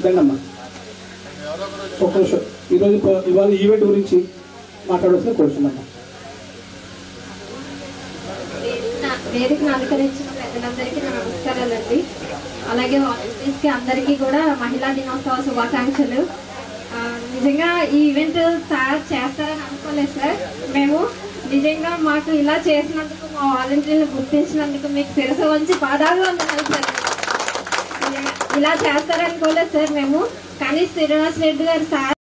దండమ్మా ఒక నిమిషం ఈరోజు ప- ఇవాళ ఈవెంట్ గురించి మాట్లాడవలసిన కోరుతున్నామ్మా వేదికను- వేదికను అలంకరించిన పెద్దలందరికీ నా నమస్కారాలండి అలాగే వాలంటీర్స్ కి అందరికీ కూడా మహిళా దినోత్సవ శుభాకాంక్షలు ఆ, నిజంగా ఈ ఈవెంట్ సార్ చేస్తారని అనుకోలేదు సార్ మేము నిజంగా మాకు ఇలా చేసినందుకు మా వాలంటీర్లు గుర్తించినందుకు మీకు శిరస వంచి పాదాలు వందనాలు సార్ నిజంగా ఇలా చేస్తారనుకోలేదు సార్ మేము కానీ శ్రీనివాస్ రెడ్డి గారు సార్